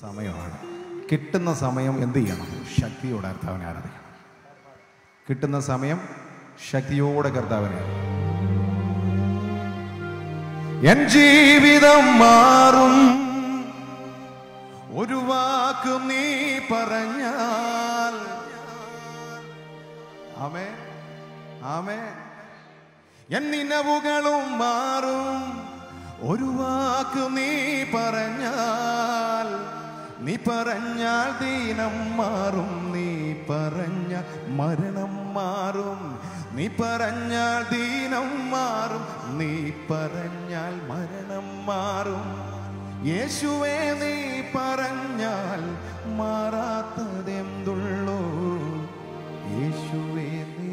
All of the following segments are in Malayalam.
സമയമാണ് കിട്ടുന്ന സമയം എന്ത് ചെയ്യണം ശക്തിയോടെ കർത്താവിനെ ആരാധിക്കണം കിട്ടുന്ന സമയം ശക്തിയോടെ കർത്താവിനെ ആരാധിക്കണം. എൻ ജീവിതം മാറും ഒരു വാക്ക് നീ പറഞ്ഞാൽ ആമേ ആമേ എൻ നിലവുകളും മാറും ഒരു വാക്ക് നീ പറഞ്ഞാൽ നീ പറഞ്ഞാൽ ദീനം മാറും നീ പറഞ്ഞ മരണം മാറും നീ പറഞ്ഞാൽ ദീനം മാറും നീ പറഞ്ഞാൽ മരണം മാറും യേശുവേ നീ പറഞ്ഞാൽ മാറാത്തതെന്തുള്ളൂ യേശുവേ നീ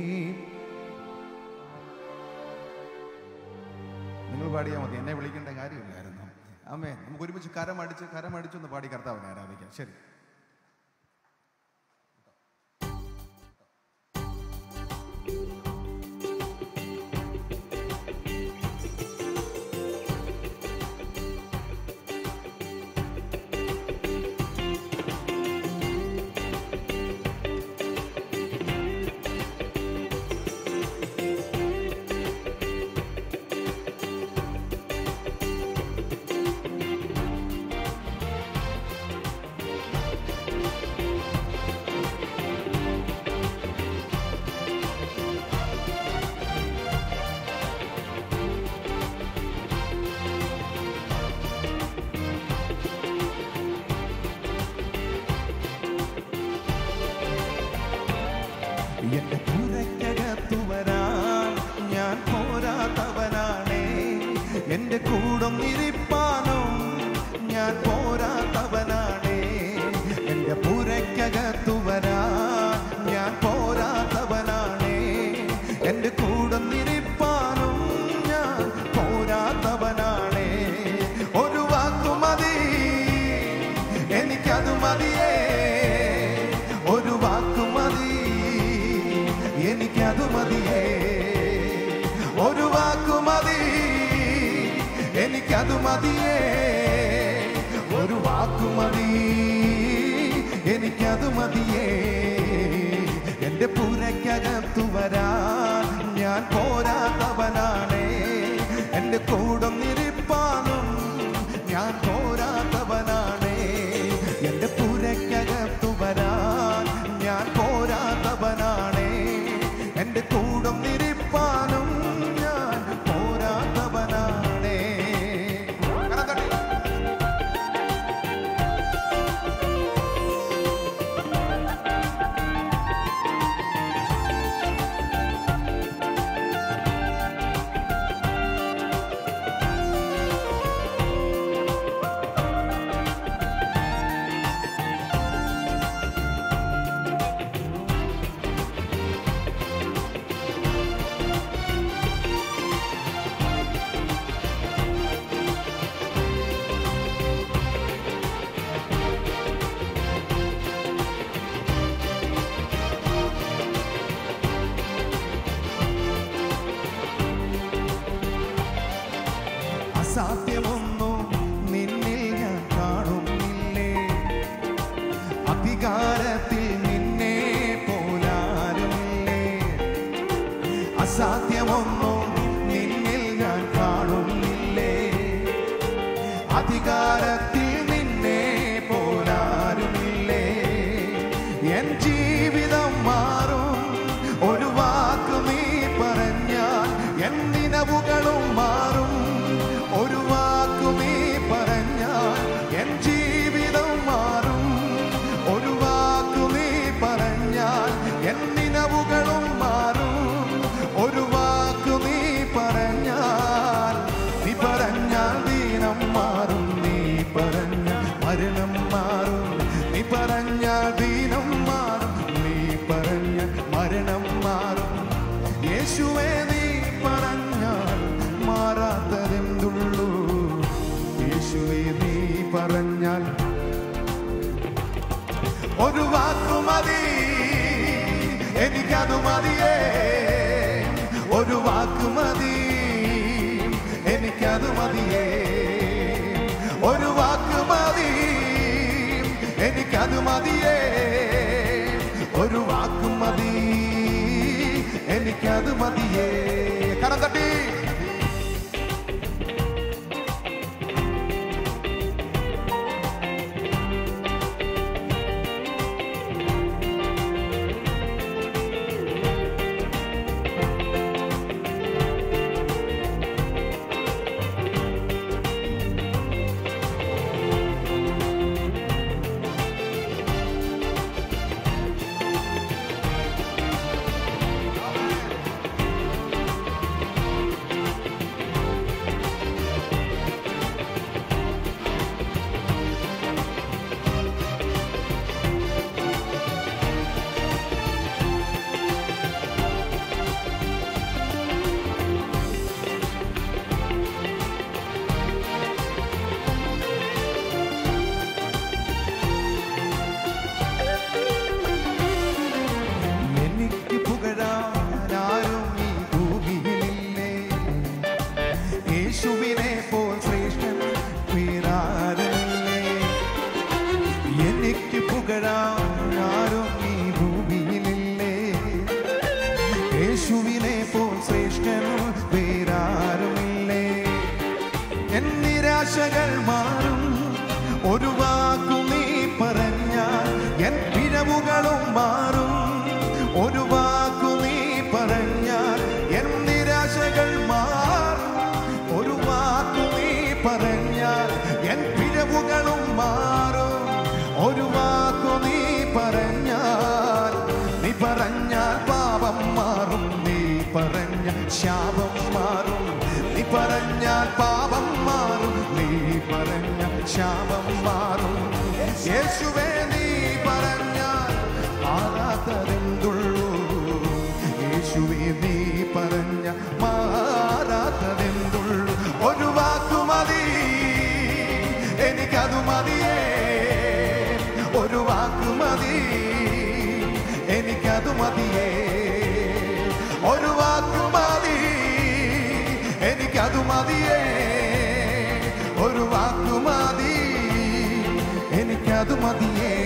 നിങ്ങൾ പാടിയാൽ മതി എന്നെ വിളിക്കേണ്ട കാര്യമില്ലായിരുന്നു അമ്മേ നമുക്ക് ഒരുമിച്ച് കരമടിച്ച് കരമടിച്ചൊന്ന് പാടി കർത്താവിനെ ആരാധിക്കാം ശരി എന്റെ പുരക്കകത്തു വരാൻ ഞാൻ പോരാത്തവനാണേ എന്റെ കൂടൊന്നിരിപ്പാനും ഞാൻ പോരാത്തവനാണേ എന്റെ പുരക്കകത്തു വരാൻ ഞാൻ പോരാത്തവനാണേ എന്റെ കൂടൊന്നിരിപ്പാനും ഞാൻ പോരാത്തവനാണേ ഒരു വാക്കു മതി എനിക്കത് മതിയേ ഒരു വാക്കു മതി എനിക്കത് മതിയേ ഒരു വാക്കു മതി എനിക്കത് മതിയേ ഒരു വാക്കു മതി എനിക്കത് മതിയേ എന്റെ പുരക്കകത്തു വരാൻ ഞാൻ പോരാത്തവനാണേ എന്റെ കൂടൊന്നിരിപ്പാനും ഞാൻ പോരാത്തവനാണേ എന്റെ പുരക്കകത്തു വരാൻ ഞാൻ പോരാത്തവനാണേ എന്റെ കൂടൊന്നിരിപ്പാനും ഞാൻ പോരാത്തവനാണേ കരത്തട്ടി. അസാധ്യമൊന്നും നിന്നിൽ ഞാൻ കാണുന്നില്ലേ അധികാരത്തിൽ നിന്നെ പോലാരുമില്ലേ അസാധ്യമൊന്നും നിന്നിൽ ഞാൻ കാണുന്നില്ലേ അധികാരത്തിൽ നിന്നെ പോലാരുമില്ലേ എൻ ജീവിതം മാറും ഒരു വാക്ക് നീ പറഞ്ഞാൽ എൻ നിലവുകളും മാറും ഒരു വാക്ക് നീ പറഞ്ഞാൽ എൻ ജീവിതം മാറും ഒരു വാക്ക് നീ പറഞ്ഞാൽ എൻ നിലവുകളും മാറും ഒരു വാക്ക് നീ പറഞ്ഞാൽ നീ പറഞ്ഞാൽ ദീനം മാറും നീ പറഞ്ഞ മരണം മാറും നീ പറഞ്ഞാൽ ദീനം മാറും നീ പറഞ്ഞ മരണം മാറും യേശുവേ നീ പറഞ്ഞാൽ മാറാത്തതെന്തുള്ളൂ യേശുവേ നീ പറഞ്ഞാൽ ഒരു വാക്കു മതി എനിക്കത് മതിയേ ഒരു വാക്കു മതി എനിക്കത് മതിയേ ഒരു വാക്ക് മതി എനിക്കത് മതിയേ ഒരു വാക്കും മതി എനിക്കത് മതിയേ കരം തട്ടി എനിക്ക് പുകഴാനാരും ഈ ഭൂമിയിലില്ലേ യേശുവിനെ പോൽ ശ്രേഷ്ഠൻ വേറാരുമില്ലേ എനിക്ക് പുകഴാനാരും ഈ ഭൂമിയിലില്ലേ യേശുവിനെ പോൽ ശ്രേഷ്ഠൻ വേറാരുമില്ലേ എൻ നിരാശകൾ മാറും ഒരു വാക്കു നീ പറഞ്ഞാൽ എൻ പിഴവുകളും മാറും ഒരു വാക്കു നീ പറഞ്ഞാൽ എൻ നിരാശകൾ മാറും ഒരു വാക്കു നീ പറഞ്ഞാൽ എൻ പിഴവുകളും മാറും ഒരു വാക്കു നീ പറഞ്ഞാൽ നീ പറഞ്ഞാൽ പാപം മാറും നീ പറഞ്ഞ ശാപം മാറും നീ പറഞ്ഞാൽ പാപം മാറും നീ പറഞ്ഞ ശാപം മാറും യേശുവേ നീ പറഞ്ഞാൽ മാറാത്തതെന്തുള്ളൂ യേശുവേ നീ പറഞ്ഞ മാറാത്തതെന്തുള്ളൂ ഒരു വാക്കു മതി എനിക്കതു മതിയേ ഒരു വാക്ക് മതി എനിക്കത് മതിയേ ഒരു വാക്ക് മതി എനിക്കത് മതിയേ ഒരു വാക്ക് മതി എനിക്കത് മതിയേ